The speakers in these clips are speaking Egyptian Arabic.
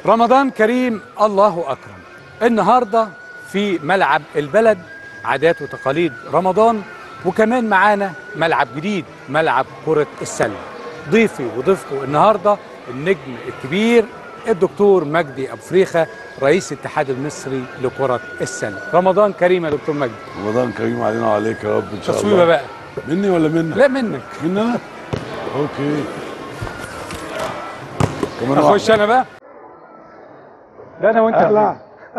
رمضان كريم الله أكرم النهاردة في ملعب البلد عادات وتقاليد رمضان وكمان معانا ملعب جديد ملعب كرة السلة ضيفي وضيفكم النهاردة النجم الكبير الدكتور مجدي أبو فريخة رئيس الاتحاد المصري لكرة السلة رمضان كريم يا دكتور مجدي رمضان كريم علينا وعليك يا رب ان شاء تصويبة الله بقى مني ولا منك؟ لا منك مني انا؟ اوكي كمان اخش انا بقى ده انا وانت اقلع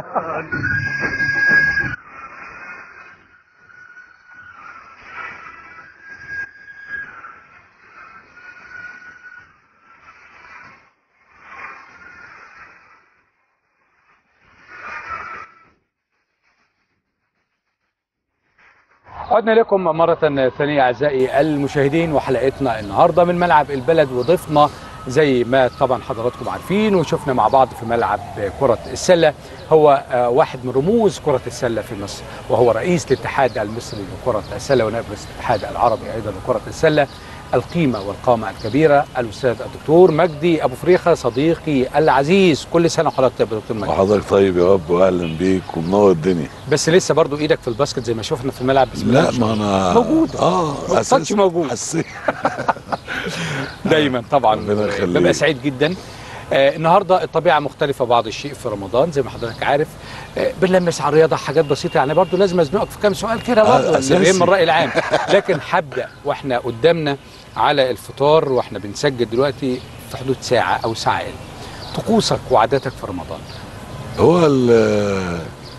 عدنا لكم مرة ثانية أعزائي المشاهدين وحلقتنا النهاردة من ملعب البلد وضيفنا زي ما طبعا حضراتكم عارفين وشفنا مع بعض في ملعب كرة السلة هو آه، واحد من رموز كرة السلة في مصر وهو رئيس الاتحاد المصري لكرة السلة ونائب رئيس الاتحاد العربي أيضا لكرة السلة القيمة والقامة الكبيرة الأستاذ الدكتور مجدي أبو فريخة صديقي العزيز كل سنة وحضرتك طيب يا دكتور مجدي وحضرتك طيب يا رب واهلا بيك ومنور الدنيا بس لسه برضو إيدك في الباسكت زي ما شفنا في الملعب بسم الله لا شاء الله. ما انا موجود. اه التاتش موجود. حسيت دايما طبعا ربنا يخليك. ببقى سعيد جدا آه النهارده الطبيعه مختلفه بعض الشيء في رمضان زي ما حضرتك عارف آه بنلمس على الرياضه حاجات بسيطه يعني برضو لازم ازنقك في كام سؤال كده آه، برضو أساسي. اللي بيهم الراي العام لكن هبدا واحنا قدامنا على الفطار واحنا بنسجل دلوقتي في حدود ساعه او ساعه إلا. طقوسك وعاداتك في رمضان هو ال-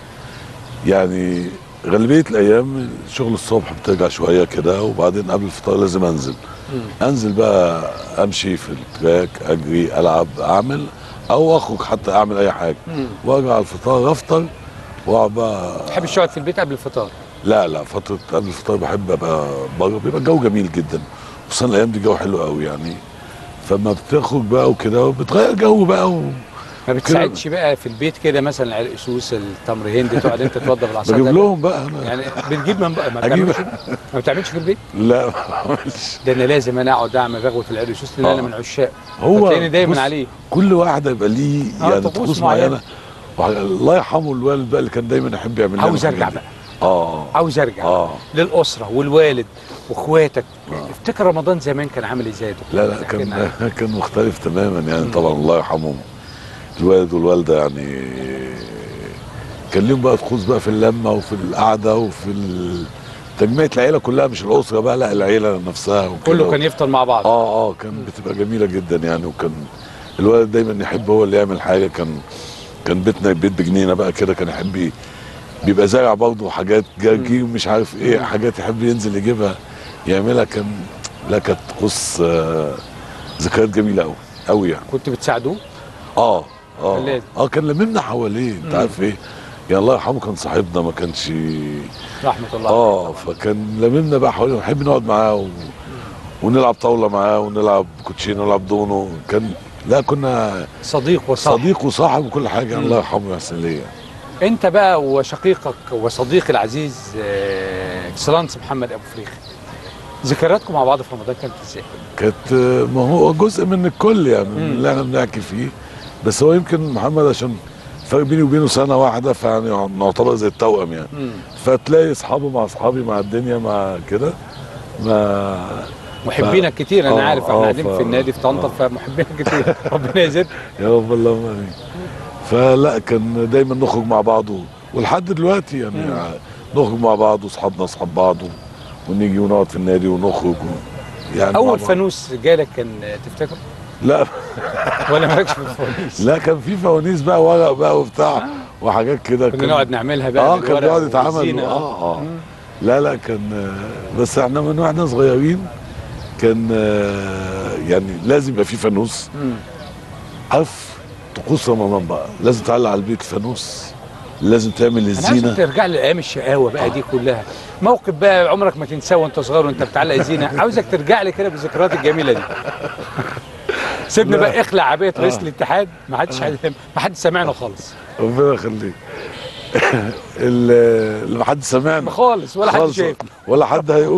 يعني غالبية الأيام شغل الصبح بترجع شوية كده وبعدين قبل الفطار لازم أنزل أنزل بقى أمشي في التراك أجري ألعب أعمل أو أخرج حتى أعمل أي حاجة وأرجع على الفطار أفطر وأقعد بقى ما تحبش تقعد في البيت قبل الفطار لا لا فترة قبل الفطار بحب ابقى بره بيبقى الجو جميل جدا خصوصا الايام دي جو حلو قوي يعني فما بتخرج بقى وكده بتغير جو بقى و... ما بتساعدش بقى في البيت كده مثلا العرق سوس التمر هندي تقعد انت توضب العصايه بجيب لهم بقى انا يعني بتجيب من بقى ما أجيب. بتعملش ما بتعملش في البيت لا ما بعملش. ده انا لازم انا اقعد اعمل رغوه العرق سوس لان انا آه. من عشاق هو هتلاقيني دايما بص، عليه كل واحد يبقى ليه آه، يعني طقوس طقوس معينة. معينه وح- الله يرحمه الوالد بقى اللي كان دايما يحب يعمل لنا عاوز الحاجات ارجع دي. بقى اه عاوز ارجع اه للاسره والوالد واخواتك افتكر رمضان زمان كان عامل ازاي يا دكتور؟ لا لا احكي لنا. كان كان مختلف تماما يعني طبعا الله يرحمهم الوالد والوالده يعني كان ليهم بقى طقوس بقى في اللمه وفي القعده وفي ال- تجميع العيله كلها مش الاسره بقى لا العيله نفسها وكده. كله كان يفطر مع بعض اه اه كان بتبقى جميله جدا يعني وكان الوالد دايما يحب هو اللي يعمل حاجه كان كان بيتنا بيت بجنينه بقى كده كان يحب ي- بيبقى زارع برضه حاجات جرجي ومش عارف ايه حاجات يحب ينزل يجيبها يعملها كان لا كانت طقوس آه ذكريات جميله قوي قوي يعني كنت بتساعدوه اه اه لازم. اه كان لممنا حواليه انت عارف ايه يعني الله يرحمه كان صاحبنا ما كانش رحمه الله اه فكان لممنا بقى حواليه ونحب نقعد معاه و... ونلعب طاوله معاه ونلعب كوتشينه ونلعب دونو كان لا كنا صديق وصاحب صديق وصاحب وكل حاجه الله يرحمه ويحسن ليا انت بقى وشقيقك وصديقي العزيز آه، اكسلانس محمد ابو فريخ ذكرياتكم مع بعض في رمضان كانت ازاي؟ كانت ما هو جزء من الكل يعني من اللي احنا بنحكي فيه بس هو يمكن محمد عشان فرق بيني وبينه سنه واحده فيعني نعتبر زي التوأم يعني مم. فتلاقي اصحابه مع اصحابي مع الدنيا مع كده ما محبينك كتير انا آه، عارف احنا آه، قاعدين ف- في النادي في طنطا فمحبينك كتير ربنا يزيد يا رب اللهم امين فلا كان دايما نخرج مع بعض و- ولحد دلوقتي يعني نخرج مع بعض واصحابنا اصحاب بعض و- ونيجي ونقعد في النادي ونخرج و... يعني مع اول بعض. فانوس جالك كان آه، تفتكر لا ولا مالكش في الفوانيس؟ لا كان في فوانيس بقى ورق بقى وبتاع وحاجات كده كنا كان- نقعد نعملها بقى اه كان بالورق بيقعد يتعمل والزينة. اه اه لا لا كان آه، بس احنا من واحنا صغيرين كان آه، يعني لازم يبقى في فانوس مم. عارف طقوس رمضان بقى لازم تعلق على البيت فانوس لازم تعمل انا عايزك الزينه ترجع لايام الشقاوه بقى دي كلها موقف بقى عمرك ما تنساه وانت صغير وانت بتعلق الزينه عاوزك ترجع لي كده بالذكريات الجميله دي سيبني لا. بقى اخلع عبايه رئيس الاتحاد ما حدش ما حدش سامعنا خالص ربنا يخليك ال- اللي ما حد سمعنا خالص ولا حد خالص. شايف ولا حد هيقول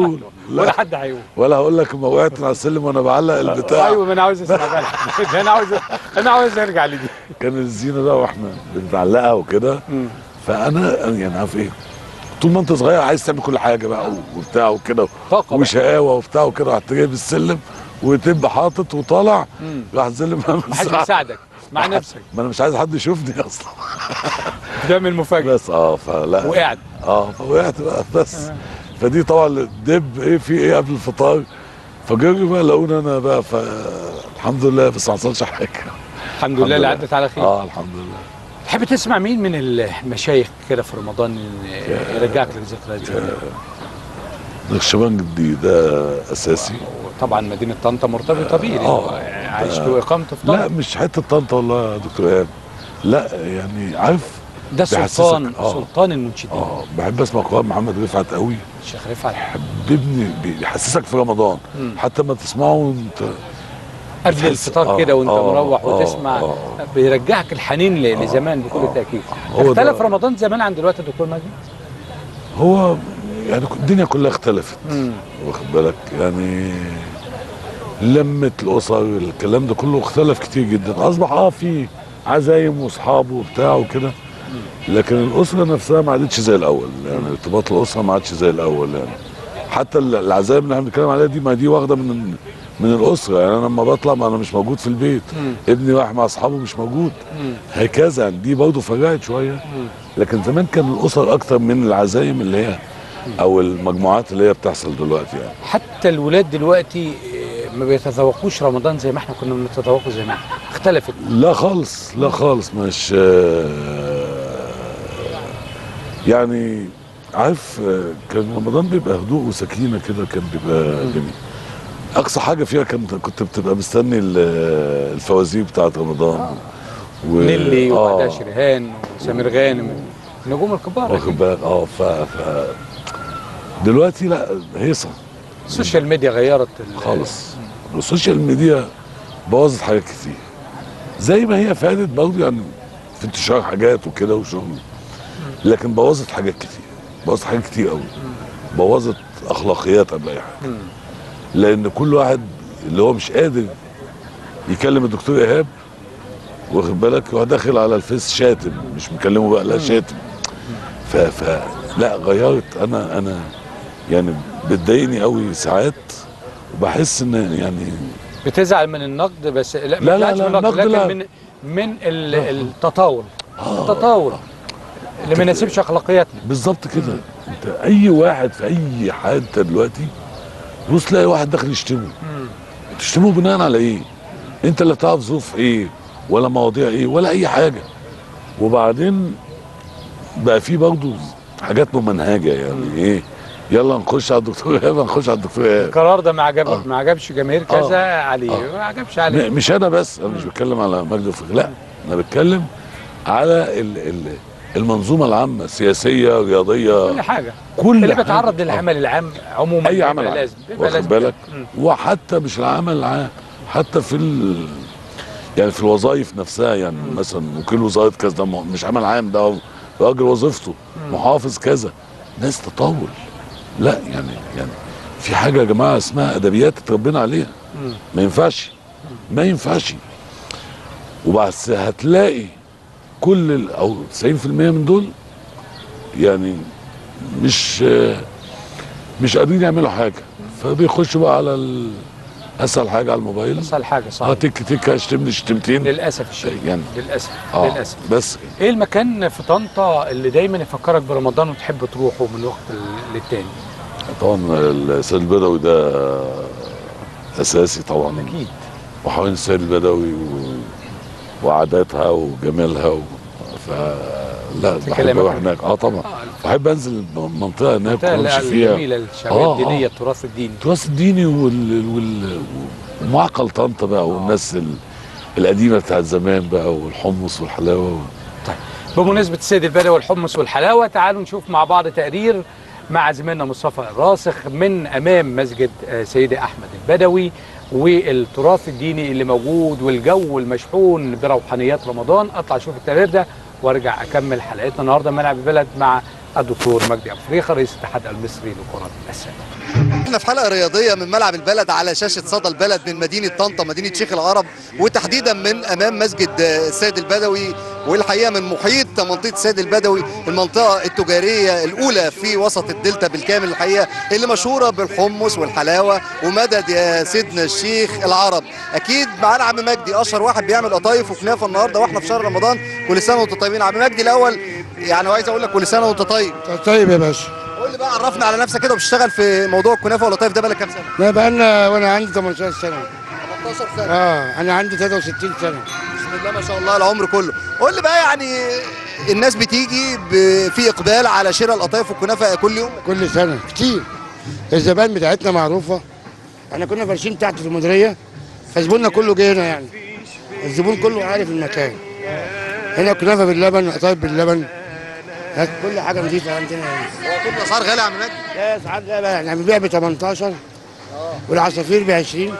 لا. ولا حد هيقوم ولا هقول لك ما وقعت على السلم وانا بعلق البتاع ايوه ما انا عاوز اسمع بقى ده انا عاوز انا عاوز ارجع لدي كان الزينه بقى واحنا بنعلقها وكده فانا أنا يعني عارف ايه طول ما انت صغير عايز تعمل كل حاجه بقى وبتاع وكده طاقة بقى. وشقاوه وبتاع وكده رحت جايب السلم وتبقى حاطط وطالع راح السلم ما حدش بيساعدك مع نفسك ما انا مش عايز حد يشوفني اصلا بتعمل مفاجاه بس اه فلا وقعت اه فوقعت بقى بس فدي طبعا الدب ايه في ايه قبل الفطار فجروا بقى لقوني انا بقى فالحمد لله بس ما حصلش حاجه الحمد لله اللي عدت على خير اه الحمد لله تحب تسمع مين من المشايخ كده في رمضان يرجعك لذكريات زمان نقشبند دي ده اساسي طبعا مدينه طنطا مرتبطه بيه آه. عشت واقامته في لا طنطا مش حته طنطا والله يا دكتور ايهاب لا يعني عارف ده بيحسسك- سلطان آه. سلطان المنشدين اه بحب اسمع قران محمد رفعت قوي الشيخ رفعت بيبني بيحسسك في رمضان مم. حتى ما تسمعه وانت قبل بتحس- الفطار آه، كده وانت آه، مروح آه، وتسمع آه. بيرجعك الحنين ل- لزمان بكل آه. تاكيد هو ده- اختلف رمضان زمان عن دلوقتي يا دكتور مجدي هو يعني الدنيا كلها اختلفت مم. واخد بالك يعني لمة الأسر الكلام ده كله اختلف كتير جدا أصبح اه في عزايم وأصحاب وبتاع وكده لكن الأسرة نفسها ما عادتش زي الأول يعني ارتباط الأسرة ما عادش زي الأول يعني حتى ال- العزايم اللي احنا بنتكلم عليها دي ما دي واخدة من من الأسرة يعني أنا لما بطلع ما أنا مش موجود في البيت مم. ابني رايح مع أصحابه مش موجود مم. هكذا يعني دي برضه فرقت شوية لكن زمان كان الأسر أكتر من العزايم اللي هي أو المجموعات اللي هي بتحصل دلوقتي يعني حتى الولاد دلوقتي آه، ما بيتذوقوش رمضان زي ما احنا كنا بنتذوقه زمان اختلفت لا خالص لا خالص مش آه، يعني عارف آه، كان رمضان بيبقى هدوء وسكينه كده كان بيبقى جميل اقصى حاجه فيها كنت كنت بتبقى مستني ال- الفوازير بتاعت رمضان و... نيلي آه، وبعدها شريهان وسمير غانم النجوم الكبار واخد أكيد. بالك اه ف... ف دلوقتي لا هيصه السوشيال ميديا غيرت ال- خالص السوشيال ميديا بوظت حاجات كتير زي ما هي فادت برضه يعني في انتشار حاجات وكده وشغل لكن بوظت حاجات كتير بوظت حاجات كتير قوي بوظت اخلاقيات قبل اي حاجه مم. لان كل واحد اللي هو مش قادر يكلم الدكتور ايهاب واخد بالك هو داخل على الفيس شاتم مش مكلمه بقى لا شاتم ف, ف لا غيرت انا انا يعني بتضايقني قوي ساعات وبحس ان يعني بتزعل من النقد بس لا لا، ما لا، بتزعلش لا، من النقد النقد لا. لكن من من ال- التطاول التطاول اللي ما يناسبش اخلاقياتنا بالظبط كده انت اي واحد في اي حته دلوقتي بص تلاقي واحد داخل يشتمه تشتمه بناء على ايه انت لا تعرف ظروف ايه ولا مواضيع ايه ولا اي حاجه وبعدين بقى في برضه حاجات ممنهجه يعني ايه يلا نخش على الدكتور ايهاب نخش على الدكتور ايهاب القرار ده ما عجبك آه. ما عجبش جماهير كذا آه. عليه آه. ما عجبش عليه م- مش انا بس انا مش بتكلم على مجد الفقيه لا انا بتكلم على ال ال المنظومه العامه سياسيه رياضيه كل حاجه كل اللي حاجة. بيتعرض آه. للعمل العام عموما اي بيبقى عمل عام لازم بيبقى واخد لازم بالك مم. وحتى مش العمل العام حتى في ال... يعني في الوظائف نفسها يعني مثلا وكيل وزاره كذا ده م- مش عمل عام ده راجل وظيفته محافظ كذا ناس تطول لا يعني يعني في حاجه يا جماعه اسمها ادبيات اتربينا عليها مم. ما ينفعش ما ينفعش وبس هتلاقي كل ال- او 90% من دول يعني مش مش قادرين يعملوا حاجه فبيخشوا بقى على ال- اسهل حاجه على الموبايل اسهل حاجه اه صح تك تك اشتمني شتمتين للاسف الشديد يعني للاسف اه للاسف بس ايه المكان في طنطا اللي دايما يفكرك برمضان وتحب تروحه من وقت ل- للتاني طبعا السيد البدوي ده اساسي طبعا اكيد وحوالين السيد البدوي و... وعاداتها وجمالها و... ف لا في بحب كلامك اروح عن- هناك اه طبعا آه، بحب انزل منطقه هناك المنطقة وامشي فيها الجميله الشعبيه آه، آه. الدينيه التراث الديني التراث الديني وال... وال... ومعقل طنطا بقى والناس ال... القديمه بتاعت زمان بقى والحمص والحلاوه و... طيب بمناسبة السيد البدوي والحمص والحلاوة تعالوا نشوف مع بعض تقرير مع زميلنا مصطفى الراسخ من أمام مسجد آه، سيدي أحمد البدوي والتراث الديني اللي موجود والجو المشحون بروحانيات رمضان أطلع أشوف التقرير ده وارجع أكمل حلقتنا النهاردة من ملعب البلد مع الدكتور مجدي أبو فريخة رئيس الاتحاد المصري لكرة السلة احنا في حلقه رياضيه من ملعب البلد على شاشه صدى البلد من مدينه طنطا مدينه شيخ العرب وتحديدا من امام مسجد آه، السيد البدوي والحقيقه من محيط منطقه السيد البدوي المنطقه التجاريه الاولى في وسط الدلتا بالكامل الحقيقه اللي مشهوره بالحمص والحلاوه ومدد يا سيدنا الشيخ العرب اكيد معانا عم مجدي اشهر واحد بيعمل قطايف وكنافه النهارده واحنا في شهر رمضان كل سنه وانتم طيبين عم مجدي الاول يعني عايز اقول لك كل سنه وانت طيب طيب يا باشا قول لي بقى عرفنا على نفسك كده وبتشتغل في موضوع الكنافه والقطايف ده بقالك كام سنه ما بقالنا وانا عندي 18 سنه 18 سنه اه انا عندي 63 سنه بسم الله ما شاء الله العمر كله قول لي بقى يعني الناس بتيجي ب- في اقبال على شراء القطايف والكنافه كل يوم كل سنه كتير الزبائن بتاعتنا معروفه احنا كنا فارشين تحت في المديريه فزبوننا كله جه هنا يعني الزبون كله عارف المكان هنا كنافه باللبن قطايف باللبن هات كل حاجه نضيفه عندنا يعني هو كل الاسعار غاليه يا عم مجدي لا اسعار لا بقى احنا بنبيع ب 18 والعصافير ب 20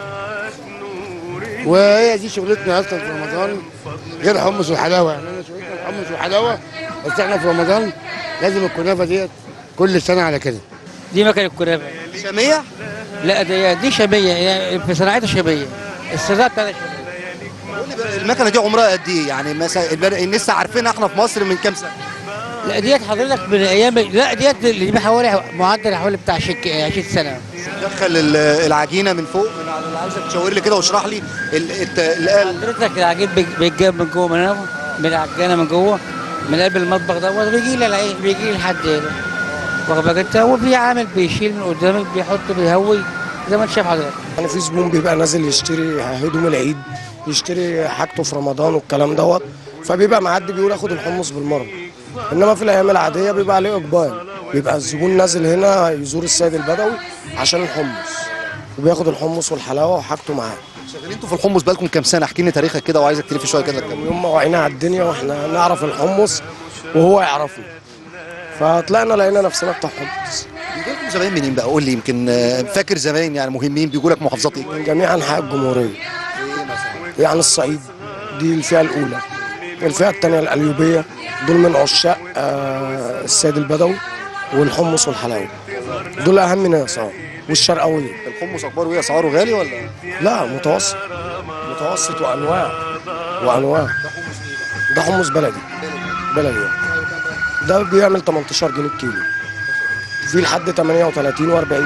وهي دي شغلتنا اصلا في رمضان غير حمص وحلاوه يعني انا شغلتنا الحمص وحلاوه بس احنا في رمضان لازم الكنافه ديت كل سنه على كده دي مكنه الكنافه شاميه لا دي دي شاميه هي في صناعتها شاميه السرداب بتاعتها شاميه قول لي بقى المكنه دي عمرها قد ايه يعني مثلا البر- لسه عارفينها احنا في مصر من كام سنه لا ديت حضرتك من ايام لا ديت اللي دي حوالي معدل حوالي بتاع شك 20 سنه دخل ال- العجينه من فوق من على اللي عاوزك تشاور لي كده واشرح لي ال- الت- القلب حضرتك العجين بيج- بيتجاب من جوه من هنا من العجانه من جوه من قلب المطبخ دوت بيجي لي العيش بيجي لي لحد هنا واخد بالك انت وفي عامل بيشيل من قدامك بيحط بيهوي زي ما انت شايف حضرتك يعني في زبون بيبقى نازل يشتري هدوم العيد يشتري حاجته في رمضان والكلام دوت فبيبقى معدي بيقول اخد الحمص بالمره انما في الايام العاديه بيبقى عليه اقبال بيبقى الزبون نازل هنا يزور السيد البدوي عشان الحمص وبياخد الحمص والحلاوه وحاجته معاه شغالين انتوا في الحمص بقالكم كام سنه احكي لي تاريخك كده وعايزك تلف شويه كده من يوم ما وعينا على الدنيا واحنا نعرف الحمص وهو يعرفنا فطلعنا لقينا نفسنا بتاع حمص بيجي لكم زباين منين بقى قول لي يمكن آه، فاكر زباين يعني مهمين بيجوا لك محافظات ايه من جميع انحاء الجمهوريه يعني الصعيد دي الفئه الاولى الفئه الثانيه القليوبيه دول من عشاق آه، السيد البدوي والحمص والحلاوه دول اهم ناس اه والشرقاويه الحمص اخباره ايه اسعاره غالي ولا لا متوسط متوسط وانواع وانواع ده حمص بلدي بلدي ده بيعمل 18 جنيه الكيلو في لحد 38 و40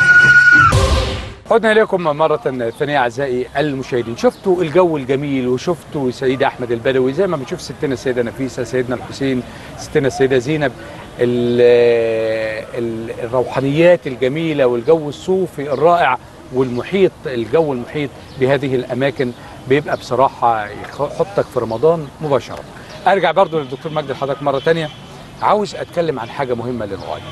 عدنا اليكم مرة ثانية أعزائي المشاهدين شفتوا الجو الجميل وشفتوا سيدة أحمد البدوي زي ما بنشوف ستنا السيدة نفيسة سيدنا الحسين ستنا السيدة زينب ال- ال- الروحانيات الجميلة والجو الصوفي الرائع والمحيط الجو المحيط بهذه الأماكن بيبقى بصراحة يحطك في رمضان مباشرة أرجع برضو للدكتور مجدي لحضرتك مرة تانية عاوز أتكلم عن حاجة مهمة للغاية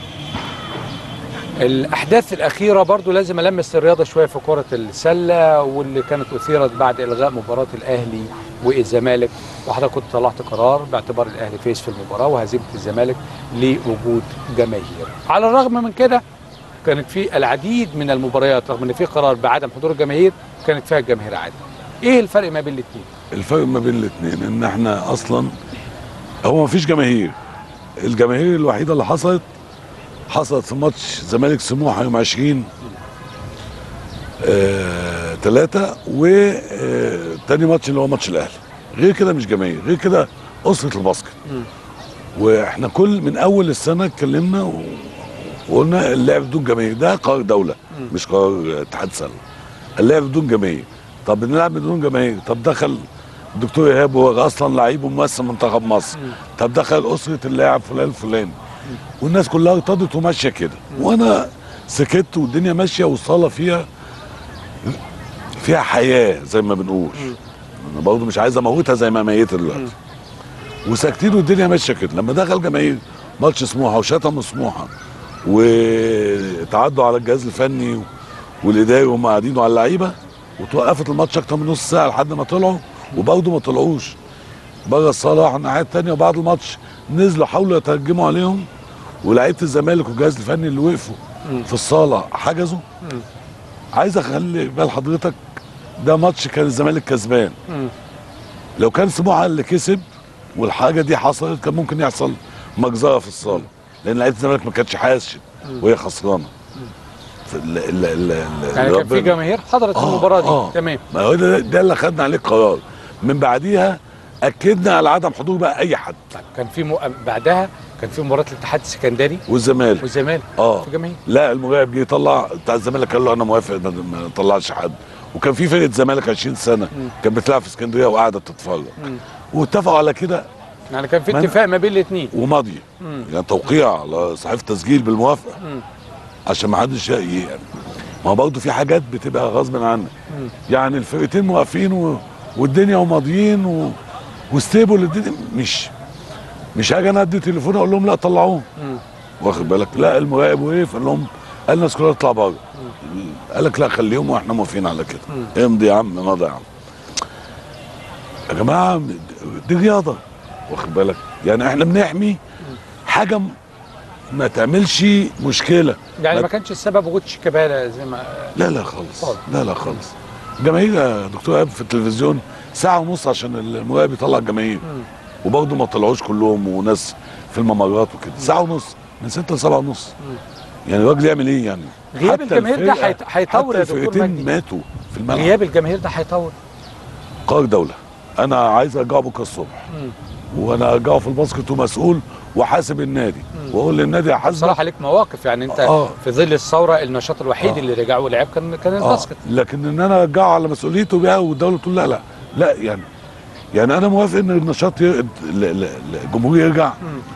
الاحداث الاخيره برضو لازم المس الرياضه شويه في كره السله واللي كانت اثيرت بعد الغاء مباراه الاهلي والزمالك وحضرتك كنت طلعت قرار باعتبار الاهلي فايز في المباراه وهزيمه الزمالك لوجود جماهير على الرغم من كده كانت في العديد من المباريات رغم ان في قرار بعدم حضور الجماهير كانت فيها الجماهير عادي ايه الفرق ما بين الاثنين الفرق ما بين الاثنين ان احنا اصلا هو ما فيش جماهير الجماهير الوحيده اللي حصلت حصلت في ماتش زمالك سموحه يوم 20 آه، ثلاثة وتاني ماتش اللي هو ماتش الاهلي غير كده مش جماهير غير كده اسره الباسكت واحنا كل من اول السنه اتكلمنا و- وقلنا اللعب بدون جماهير ده قرار دوله مش قرار اتحاد سله اللعب بدون جماهير طب بنلعب بدون جماهير طب دخل الدكتور ايهاب هو اصلا لعيب وممثل منتخب مصر طب دخل اسره اللاعب فلان الفلاني والناس كلها ارتضت وماشيه كده وانا سكت والدنيا ماشيه والصاله فيها فيها حياه زي ما بنقول انا برضه مش عايز اموتها زي ما ميتها دلوقتي وساكتين والدنيا ماشيه كده لما دخل جماهير ماتش سموحه وشتموا سموحه وتعدوا على الجهاز الفني والاداري وهم قاعدين على اللعيبه وتوقفت الماتش اكتر من نص ساعه لحد ما طلعوا وبرضه ما طلعوش بره الصاله احنا قاعد تاني وبعد الماتش نزلوا حاولوا يترجموا عليهم ولاعيبه الزمالك والجهاز الفني اللي وقفوا في الصاله حجزوا عايز اخلي بال حضرتك ده ماتش كان الزمالك كسبان لو كان سموحه اللي كسب والحاجه دي حصلت كان ممكن يحصل مجزره في الصاله لان لعيبه الزمالك ما كانتش حاسه وهي خسرانه في ال- ال- ال- ال- يعني كان في ربنا- جماهير حضرت آه، المباراه دي آه. تمام ما هو ده, ده اللي خدنا عليه القرار من بعديها اكدنا على عدم حضور بقى اي حد طيب كان في م... بعدها كان في مباراه الاتحاد السكندري والزمالك والزمالك اه في جماهير لا المراقب جه يطلع بتاع الزمالك قال له انا موافق ما ما طلعش حد وكان في فرقه زمالك 20 سنه كانت بتلعب في اسكندريه وقاعده تتفرج واتفقوا على كده يعني كان في ما أنا- اتفاق ما بين الاثنين وماضيه يعني توقيع على صحيفه تسجيل بالموافقه عشان ما حدش ي- يعني ما هو برضه في حاجات بتبقى غصب عنك يعني الفرقتين موافقين و... والدنيا وماضيين و... وستيبل الدنيا مش مش هاجي انا ادي تليفون اقول لهم لا طلعوه واخد بالك لا المراقب وقف قال لهم قال الناس كلها تطلع بره قال لك لا خليهم واحنا موافقين على كده امضي يا عم مضى يا عم يا جماعه دي رياضه واخد بالك يعني احنا بنحمي حاجه م- ما تعملش مشكله يعني ما- ما كانش السبب وجود شيكابالا زي ما لا لا خالص خالص. لا لا خالص الجماهير يا دكتور ايهاب في التلفزيون ساعه ونص عشان المراقب يطلع الجماهير وبرضه ما طلعوش كلهم وناس في الممرات وكده ساعه ونص من 6 ل 7 ونص يعني الراجل يعمل ايه يعني غياب حتى الجماهير ده الفرقة- هيت- هيطول يا حتى دكتور الفرقتين مجدي. ماتوا في الملعب غياب الجماهير ده هيطول قرار دوله انا عايز ارجعه بكره الصبح وانا ارجعه في الباسكت ومسؤول وحاسب النادي واقول للنادي هحاسبك بصراحه ليك مواقف يعني انت آه. في ظل الثوره النشاط الوحيد آه. اللي رجعوا لعب كان كان آه. الباسكت لكن ان انا ارجعه على مسؤوليته بقى والدوله تقول لا لا لا يعني يعني انا موافق ان النشاط ي... ل- ل- ل- الجمهور يرجع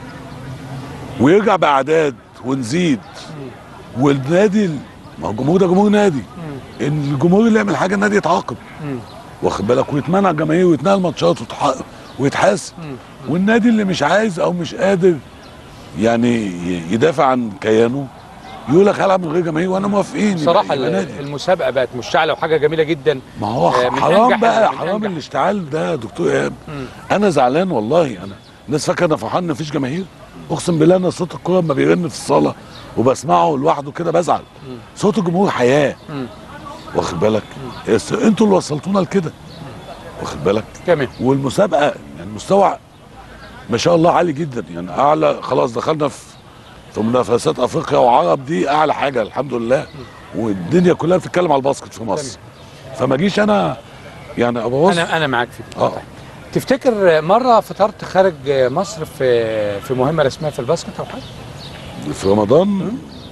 ويرجع باعداد ونزيد والنادي ال- ما هو الجمهور ده جمهور نادي ان الجمهور اللي يعمل حاجه النادي يتعاقب واخد بالك ويتمنع الجماهير ويتنقل ماتشات وتح- ويتحاسب والنادي اللي مش عايز او مش قادر يعني ي- يدافع عن كيانه يقول لك هلعب من غير جماهير وانا موافقين يبقى- صراحه يبقى نادي. المسابقه بقت مشتعله وحاجه جميله جدا ما هو آه، من حرام أنجح- بقى من حرام أنجح. الاشتعال ده يا دكتور ايهاب انا زعلان والله انا الناس فاكره انا فرحان ان مفيش جماهير اقسم بالله انا صوت الكوره لما بيرن في الصاله وبسمعه لوحده كده بزعل صوت الجمهور حياه واخد بالك يس- انتوا اللي وصلتونا لكده واخد بالك تمام والمسابقه يعني مستوى ما شاء الله عالي جدا يعني اعلى خلاص دخلنا في في منافسات افريقيا وعرب دي اعلى حاجه الحمد لله والدنيا كلها بتتكلم على الباسكت في مصر فما جيش انا يعني ابوظ انا انا معاك في كده اه تفتكر مره فطرت خارج مصر في في مهمه رسميه في الباسكت او حاجه في رمضان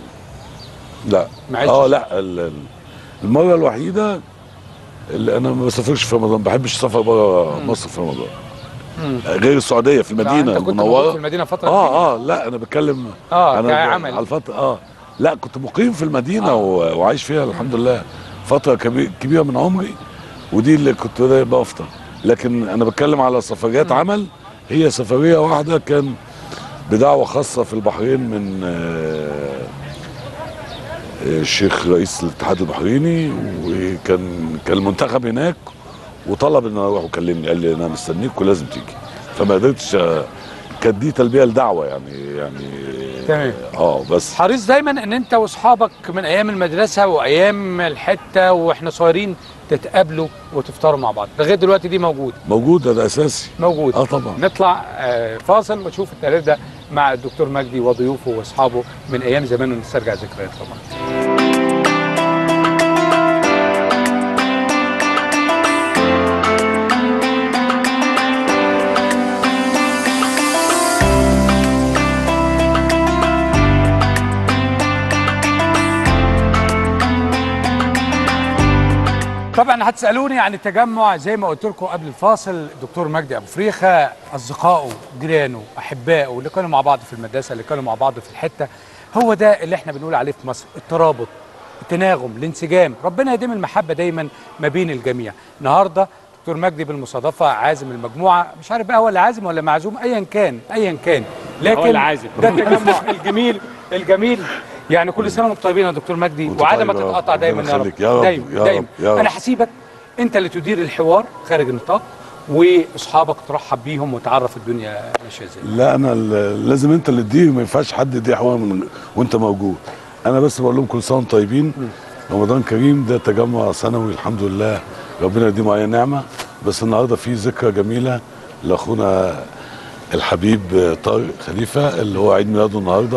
لا ما عشتش. اه لا ال- ال- المره الوحيده اللي انا ما بسافرش في رمضان ما بحبش السفر بره مصر في رمضان غير السعوديه في المدينه انت كنت موجود المنوره في المدينه فتره كبيرة. اه اه لا انا بتكلم آه، انا كعمل. على الفتره اه لا كنت مقيم في المدينه آه. وعايش فيها الحمد لله فتره كبي- كبيره من عمري ودي اللي كنت دايما بفطر لكن انا بتكلم على سفريات عمل هي سفريه واحده كان بدعوه خاصه في البحرين من آه، آه، الشيخ رئيس الاتحاد البحريني وكان كان المنتخب هناك وطلب ان انا اروح وكلمني قال لي انا مستنيك ولازم تيجي فما قدرتش آه، كانت دي تلبيه لدعوه يعني يعني تمام. اه بس حريص دايما ان انت واصحابك من ايام المدرسه وايام الحته واحنا صغيرين تتقابلوا وتفطروا مع بعض لغايه دلوقتي دي موجود موجوده ده اساسي موجود اه طبعا نطلع آه، فاصل ونشوف التقرير ده مع الدكتور مجدي وضيوفه واصحابه من ايام زمان ونسترجع ذكريات طبعا طبعا هتسالوني عن التجمع زي ما قلت لكم قبل الفاصل دكتور مجدي ابو فريخه اصدقائه جيرانه احبائه اللي كانوا مع بعض في المدرسه اللي كانوا مع بعض في الحته هو ده اللي احنا بنقول عليه في مصر الترابط التناغم الانسجام ربنا يديم المحبه دايما ما بين الجميع النهارده دكتور مجدي بالمصادفه عازم المجموعه مش عارف بقى هو اللي عازم ولا معزوم ايا كان ايا كان لكن اللي عازم. ده التجمع الجميل الجميل يعني كل سنه وانتم طيبين يا دكتور مجدي وانت وعلى ما طيب يا رب. تتقطع دايما ربنا يا رب يخليك. يا رب. دايما يا رب. دايما يا رب. انا هسيبك انت اللي تدير الحوار خارج النطاق واصحابك ترحب بيهم وتعرف الدنيا ماشيه ازاي لا انا ال- لازم انت اللي تدير ما ينفعش حد يدير حوار من وانت موجود انا بس بقول لهم كل سنه وانتم طيبين رمضان كريم ده تجمع سنوي الحمد لله ربنا يديمه علينا نعمه بس النهارده في ذكرى جميله لاخونا الحبيب طارق خليفه اللي هو عيد ميلاده النهارده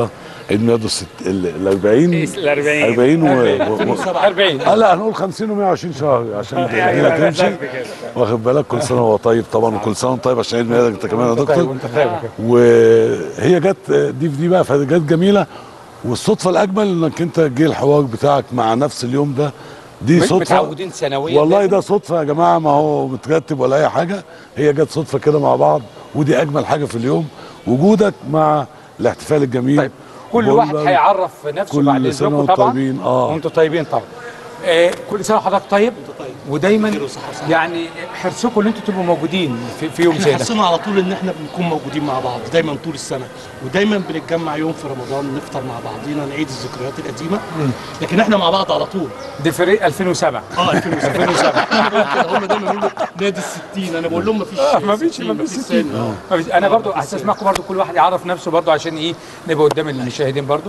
عيد ميلاده الست ال 40 ال 40 40 و, و... 40 اه لا هنقول 50 و120 شهر عشان الدنيا تمشي واخد بالك كل سنه وهو طيب طبعا وكل سنه وانت طيب عشان عيد ميلادك انت كمان يا دكتور وانت طيب وكده. وهي جت دي في دي بقى فجت جميله والصدفه الاجمل انك انت جه الحوار بتاعك مع نفس اليوم ده دي مش صدفه متعودين سنويا والله ده صدفه يا جماعه ما هو مترتب ولا اي حاجه هي جت صدفه كده مع بعض ودي اجمل حاجه في اليوم وجودك مع الاحتفال الجميل طيب كل بقول واحد لك هيعرف نفسه كل بعد سنة اذنكم وانتم طبعا طيبين، آه. وانتم طيبين طبعا آه كل سنه وحضرتك طيب ودايما يعني حرصكم ان انتم تبقوا موجودين في, في يوم احنا زي ده حرصنا على طول ان احنا بنكون موجودين مع بعض دايما طول السنه ودايما بنتجمع يوم في رمضان نفطر مع بعضينا نعيد الذكريات القديمه لكن احنا مع بعض على طول دي فريق 2007 اه 2007 هم دايما بيقولوا نادي الستين انا بقول لهم مفيش مفيش ستين، مفيش مفيش ستين. سن. مفيش- انا برضو هستسمعكم برضو كل واحد يعرف نفسه برضو عشان ايه نبقى قدام المشاهدين برضو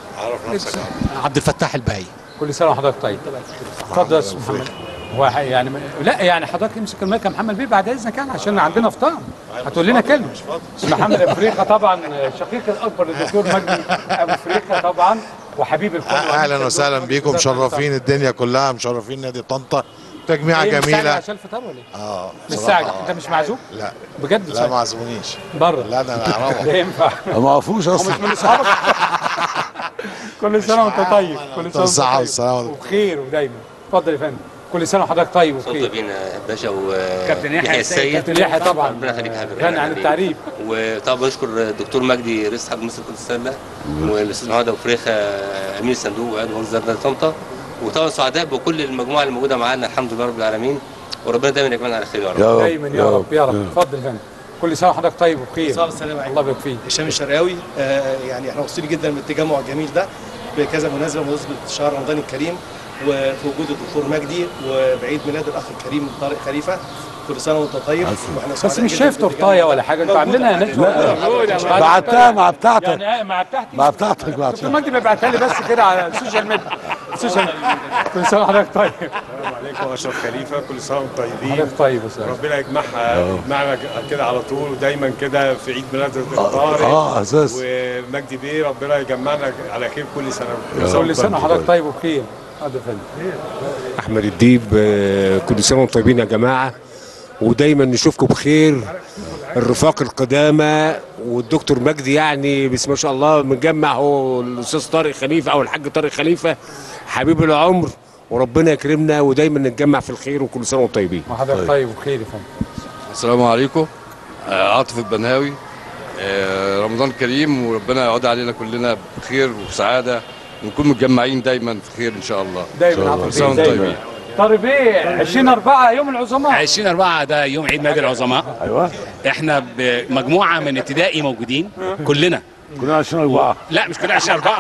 عبد الفتاح البهي كل سنه وحضرتك طيب اتفضل يا استاذ محمد هو ح- يعني لا يعني حضرتك امسك المايك يا محمد بيه بعد اذنك يعني عشان عندنا فطار هتقول لنا كلمه محمد افريقيا طبعا شقيق الاكبر للدكتور مجدي ابو افريقيا طبعا وحبيب الكل اهلا وسهلا بيكم مشرفين الدنيا كلها مشرفين نادي طنطا تجميعه إيه، مستعجل جميله عشان الفطار ولا ايه؟ اه مستعجل بصراحة، انت مش معزوم؟ لا بجد لا ما عزمونيش بره لا ده انا اعرفه لا ينفع ما عرفوش اصلا من اصحابك كل سنه وانت طيب كل سنه وانت الصحة طيب والسلامة. وبخير ودايما اتفضل يا فندم كل سنه وحضرتك طيب صوت وبخير بينا باشا و كابتن يحيى يحيى السيد. السيد كابتن يحيى طبعا. ربنا يخليك يا حبيبي غني عن التعريف. وطبعا بشكر الدكتور مجدي رئيس حرب مصر كرة السلة والاستاذ محمد ابو فريخه امين الصندوق وعضو مجلس اداره طنطا وطبعا سعداء بكل المجموعه اللي موجوده معانا الحمد لله رب العالمين وربنا دايما يجمعنا على خير يا رب يا رب دايما يا رب يا رب اتفضل يا فندم كل سنه وحضرتك طيب وبخير صباح السلام عليكم. الله يبارك فيك هشام الشرقاوي آه، يعني احنا مبسوطين جدا من التجمع الجميل ده بكذا مناسبه بمناسبه شهر رمضان الكريم وفي وجود الدكتور مجدي وبعيد ميلاد الاخ الكريم طارق خليفه كل سنه وانت طيب واحنا بس سعداء مش جداً شايف بالتجمع تورتايه ده. ولا حاجه انتوا عاملينها هناك لا بعتها مع بتاعتك يعني مع بتاعتي مع بتاعتك دكتور بعتها مجدي بيبعتها لي بس كده على السوشيال ميديا السوشيال كل سنه وحضرتك طيب السلام عليكم اشرف خليفه كل سنه وانتم طيبين حضرتك طيب يا استاذ ربنا يجمعها يجمعنا كده على طول ودايما كده في عيد ميلاد الطارق اه اساس ومجدي بيه ربنا يجمعنا على خير كل سنه كل سنه وحضرتك طيب وبخير اتفضل يا فندم احمد الديب آه، كل سنه وانتم طيبين يا جماعه ودايما نشوفكم بخير الرفاق القدامى والدكتور مجدي يعني بسم الله ما شاء الله مجمع هو الاستاذ طارق خليفه او الحاج طارق خليفه حبيب العمر وربنا يكرمنا ودايما نتجمع في الخير وكل سنه وانتم طيبين وحضرتك طيب وبخير يا فندم السلام عليكم آه، عاطف البناوي آه، رمضان كريم وربنا يعود علينا كلنا بخير وسعاده ونكون متجمعين دايما في خير ان شاء الله دايما عاطف كل سنه وانتم دايما. طيبين طارق بيه 20 4 يوم العظماء 20 4 ده يوم عيد ميلاد العظماء ايوه احنا بمجموعه من ابتدائي موجودين كلنا كلنا 20 4 لا مش كلنا 20 4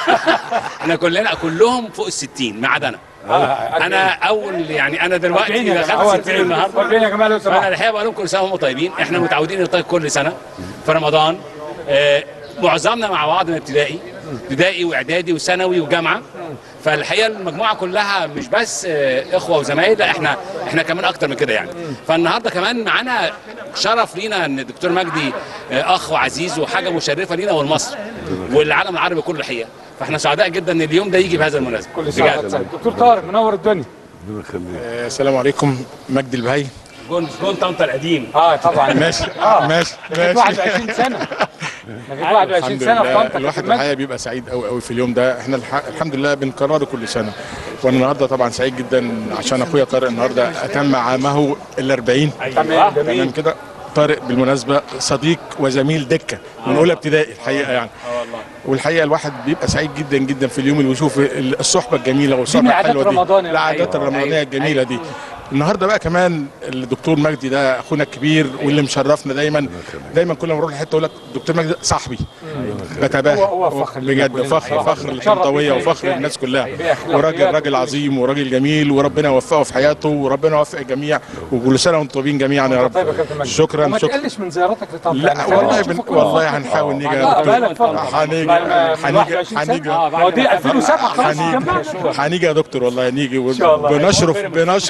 احنا كلنا كلهم فوق ال 60 ما عدا انا انا اول يعني انا 40 دلوقتي يا جماعة، دخلت 60 النهارده 40 يا جماعه لو فانا سمحت الحقيقه بقول لهم كل سنه وهم طيبين احنا متعودين نطيب كل سنه في رمضان آه، معظمنا مع بعض من ابتدائي ابتدائي واعدادي وثانوي وجامعه فالحقيقه المجموعه كلها مش بس آه، اخوه وزمايل لا احنا احنا كمان اكتر من كده يعني فالنهارده كمان معانا شرف لينا ان الدكتور مجدي آه، اخ وعزيز وحاجه مشرفه لينا ولمصر والعالم العربي كله الحقيقه فاحنا سعداء جدا ان اليوم ده يجي بهذا المناسبه كل سنه وحضرتك طيب دكتور طارق منور الدنيا ربنا يخليك السلام عليكم مجدي البهي جون جون طنطا القديم اه طبعا ماشي اه ماشي لغايه 21 سنه لغايه 21 سنه في طنطا الواحد كابتن الحقيقه بيبقى سعيد قوي قوي في اليوم ده احنا الح... الحمد لله بنكرره كل سنه وانا النهارده طبعا سعيد جدا عشان اخويا طارق النهارده اتم عامه ال 40 تمام تمام جميل كده طارق بالمناسبه صديق وزميل دكه من اولى ابتدائي الحقيقه يعني والحقيقه الواحد بيبقى سعيد جدا جدا في اليوم اللي بيشوف ال- الصحبه الجميله والصحبه من عادات الحلوه دي رمضان يا العادات أيوة. الرمضانيه أيوة. الجميله دي النهارده بقى كمان الدكتور مجدي ده اخونا الكبير واللي مشرفنا دايما دايما كل ما نروح لحته يقول لك دكتور مجدي ده صاحبي بتباهى هو- هو فخر لينا بجد كلنا. فخر أيوة. فخر للطنطاويه شرف وفخر لينا. للناس كلها بأخلاقيات وراجل راجل عظيم وراجل جميل وربنا يوفقه في حياته وربنا يوفق الجميع وكل سنه وانتم طيبين جميعا يا طيب يا رب كابتن مجدي شكرا وما شكرا تقلش من زيارتك لطنطا لا يعني والله خلينا بن... نشوفك والله فترة. هنحاول نيجي آه، يا بقالك دكتور فترة. هنيجي من- من هنيجي 21 سنة؟ هنيجي ما دي 2007 خلاص هنيجي اتجمعنا هنيجي يا دكتور والله هنيجي شاء الله. بنشرف بنشرف بنشرف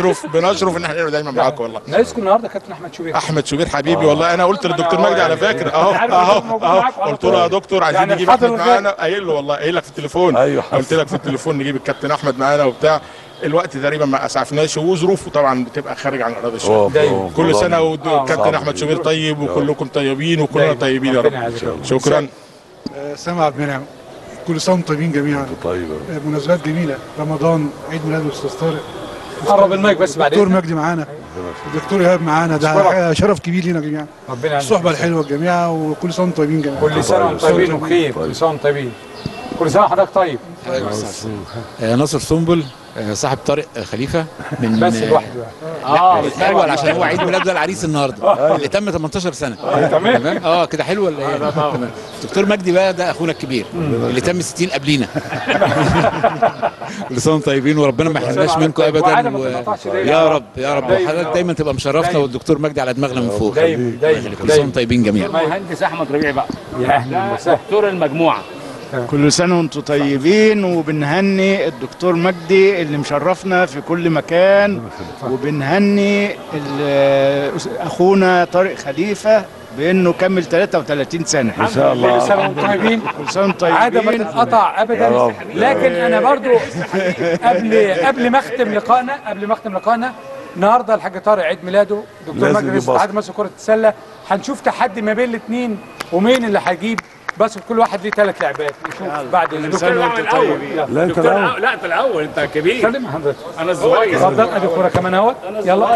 اشرف ان احنا نبقى دايما معاكم والله ناقصكم النهارده كابتن احمد شوبير احمد شوبير حبيبي والله انا قلت للدكتور مجدي على فكره اهو عارف اهو إنه موجود اهو معاكم على قلت له يا طول. دكتور عايزين يعني نجيب الحاضر احمد والغائب. معانا قايل له والله قايل لك في التليفون أيوة. قلت لك في التليفون نجيب الكابتن احمد معانا وبتاع الوقت تقريبا ما اسعفناش وظروفه طبعا بتبقى خارج عن اراده هو- الشغل هو- كل هو- سنه آه، والكابتن صعب احمد جدا. شوبير طيب وكلكم طيبين وكلنا دايما. طيبين يا ربنا رب يعزك. شكرا سامع عبد المنعم كل سنه وانتم طيبين جميعا طيب مناسبات جميله رمضان عيد ميلاد الاستاذ طارق قرب المايك بس بعد الدكتور إذنك. مجدي معانا الدكتور ايهاب معانا ده أشكرك. حاجة شرف كبير لينا جميعا ربنا يعزك. الصحبه الحلوه الجميعه وكل سنه وانتم طيبين جميعا كل سنه وانتم طيبين وبخير كل سنه وانتم طيبين كل سنه وحضرتك طيب آه، ناصر سنبل آه، صاحب طارق آه، خليفه من بس لوحده يعني. اه الاول عشان هو عيد ميلاد ده العريس النهارده اللي تم 18 سنه تمام. اه كده حلو ولا ايه تمام. دكتور مجدي بقى ده اخونا الكبير اللي تم 60 قبلينا كل سنه وانتم طيبين وربنا ما يحرمناش منكم وعادة ابدا ما و... تقطعش ليه؟ يا رب يا رب دايما. وحضرتك دايما تبقى مشرفنا والدكتور مجدي على دماغنا من فوق دايما دايما كل سنه وانتم طيبين جميعا المهندس احمد ربيعي بقى يا اهلا وسهلا دكتور المجموعه كل سنة وانتم طيبين وبنهني الدكتور مجدي اللي مشرفنا في كل مكان وبنهني ال- اخونا طارق خليفه بانه كمل 33 سنه ما شاء الله. كل سنة وانتم طيبين. كل سنه وانتم طيبين عادة ما تتقطع ابدا لكن انا برضو قبل قبل ما اختم لقائنا قبل ما اختم لقائنا النهارده الحاج طارق عيد ميلاده دكتور لازم مجدي يجيب رئيس باسكت. اتحاد مصر كره السله هنشوف تحدي ما بين الاثنين ومين اللي هيجيب بس كل واحد ليه ثلاث لعبات نشوف بعد كل سنة وانتم طيبين. لا انت دكتور الاول لا انت الاول انت كبير سلم حضرتك انا الصغير اتفضل ادي كوره كمان اهوت يلا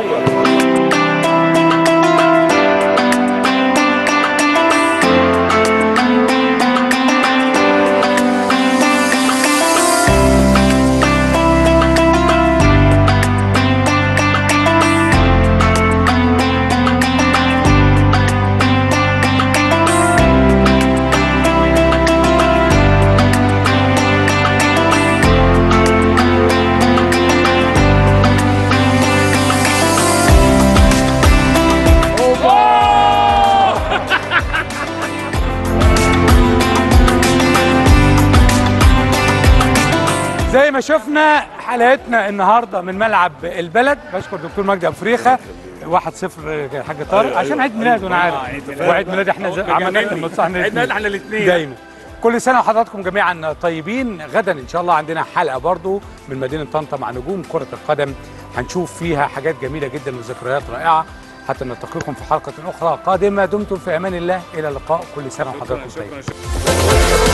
زي ما شفنا حلقتنا النهارده من ملعب البلد بشكر دكتور مجدي ابو فريخه 1-0 حاج طارق عشان عيد ميلاده انا عارف وعيد ميلاد احنا زي- عملنا المصلحه عيد ميلاد احنا الاثنين دايما كل سنه وحضراتكم جميعا طيبين غدا ان شاء الله عندنا حلقه برضو من مدينه طنطا مع نجوم كره القدم هنشوف فيها حاجات جميله جدا وذكريات رائعه حتى نلتقيكم في حلقه اخرى قادمه دمتم في امان الله الى اللقاء كل سنه وحضراتكم طيبين